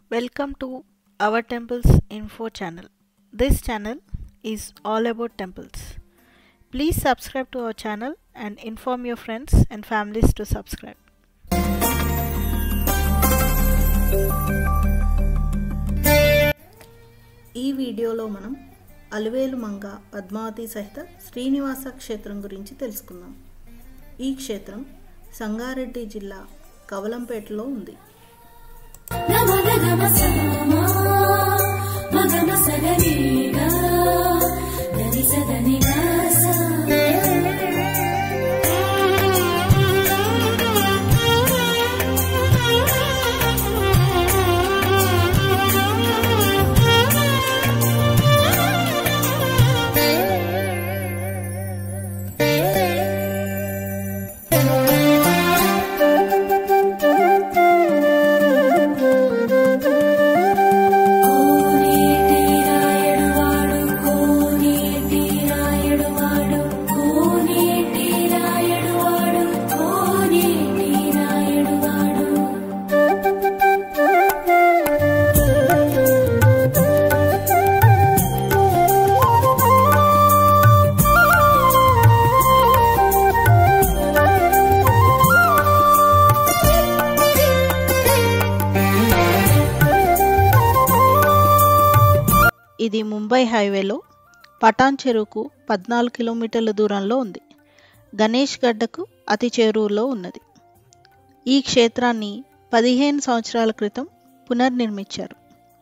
Welcome to our Temples Info channel. This channel is all about temples. Please subscribe to our channel and inform your friends and families to subscribe. ఈ వీడియోలో మనం అలివేలు మంగ పద్మావతి సహిత శ్రీనివాస క్షేత్రం గురించి తెలుసుకుందాం ఈ క్షేత్రం సంగారెడ్డి జిల్లా కవలంపేటలో ఉంది గమ గమ సమా మగమ సగనీగా గరి సదని కోనేటి రాయడువాడు కోనేటి రాయడువాడు కోనేటి రాయడువాడు కోనేటి రాయడువాడు ఇది ముంబై హైవేలో పటాన్ చెరువుకు పద్నాలుగు కిలోమీటర్ల దూరంలో ఉంది గణేష్ గడ్డకు అతి చేరువలో ఉన్నది ఈ క్షేత్రాన్ని పదిహేను సంవత్సరాల క్రితం పునర్నిర్మించారు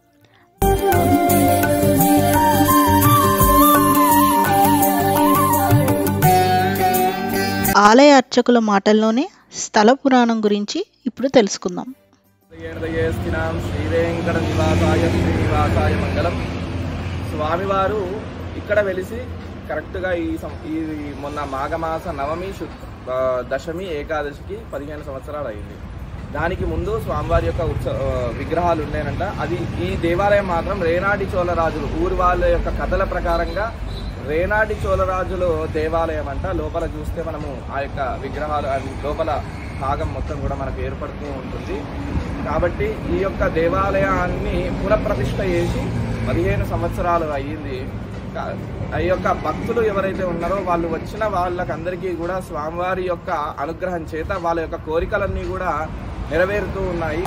ఆలయ అర్చకుల మాటల్లోనే స్థల పురాణం గురించి ఇప్పుడు తెలుసుకుందాం స్థినాం శ్రీ వెంకట నివాసాయ శ్రీనివాసాయ మంగళం స్వామివారు ఇక్కడ వెలిసి కరెక్ట్గా ఈ సం- ఈ మొన్న మాఘమాస నవమి శు ఆ, దశమి ఏకాదశికి పదిహేను సంవత్సరాలు అయింది దానికి ముందు స్వామివారి యొక్క ఉత్సవ ఆ, విగ్రహాలు ఉండేనంట అది ఈ దేవాలయం మాత్రం రేనాటి చోళరాజులు ఊరు వాళ్ళ యొక్క కథల ప్రకారంగా రేనాటి చోళరాజులు దేవాలయం అంట లోపల చూస్తే మనము ఆ యొక్క విగ్రహాలు ఆ లోపల భాగం మొత్తం కూడా మనకు ఏర్పడుతూ ఉంటుంది కాబట్టి ఈ యొక్క దేవాలయాన్ని పునఃప్రతిష్ఠ చేసి పదిహేను సంవత్సరాలు అయ్యింది కా- ఆ యొక్క భక్తులు ఎవరైతే ఉన్నారో వాళ్ళు వచ్చిన వాళ్ళకందరికీ కూడా స్వామివారి యొక్క అనుగ్రహం చేత వాళ్ళ యొక్క కోరికలన్నీ కూడా నెరవేరుతూ ఉన్నాయి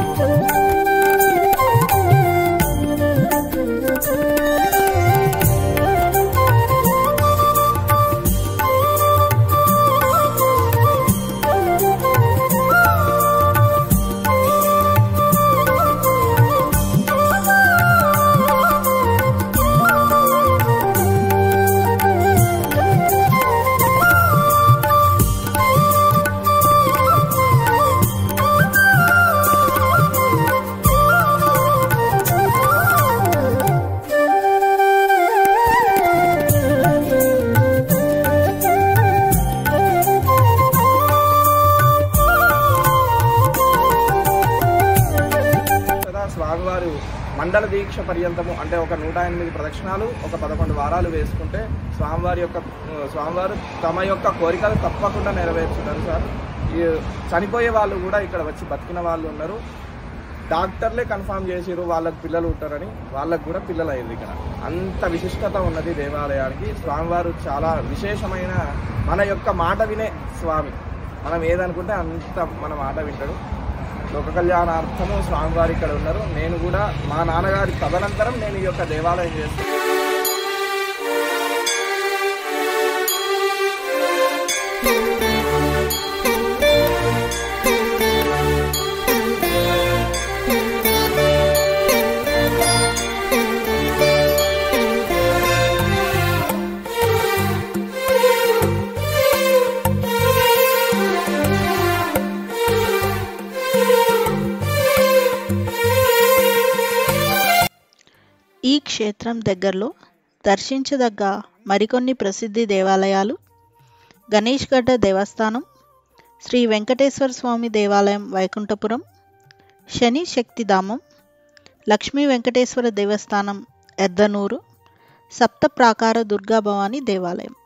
కదా స్వామివారు మండల దీక్ష పర్యంతము అంటే ఒక నూట ఎనిమిది ప్రదక్షిణాలు ఒక పదకొండు వారాలు వేసుకుంటే స్వామివారి యొక్క ఆ, స్వామివారు తమ యొక్క కోరికలు తప్పకుండా నెరవేర్చుతారు సార్ ఈ చనిపోయే వాళ్ళు కూడా ఇక్కడ వచ్చి బతికిన వాళ్ళు ఉన్నారు డాక్టర్లే కన్ఫర్మ్ చేసిరు వాళ్ళకి పిల్లలు ఉంటారని వాళ్ళకు కూడా పిల్లలు అయ్యింది ఇక్కడ అంత విశిష్టత ఉన్నది దేవాలయానికి స్వామివారు చాలా విశేషమైన మన యొక్క మాట వినే స్వామి మనం ఏదనుకుంటే అంత మన మాట వింటాడు లోక కళ్యాణార్థము స్వామివారు ఇక్కడ ఉన్నారు నేను కూడా మా నాన్నగారి తదనంతరం నేను ఈ యొక్క దేవాలయం చేస్తాను ఈ క్షేత్రం దగ్గరలో దర్శించదగ్గ మరికొన్ని ప్రసిద్ధి దేవాలయాలు గణేష్ గడ్డ దేవస్థానం శ్రీ వెంకటేశ్వర స్వామి దేవాలయం వైకుంఠపురం శని శక్తిధామం లక్ష్మీ వెంకటేశ్వర దేవస్థానం ఎద్దనూరు సప్త ప్రాకార దుర్గా భవానీ దేవాలయం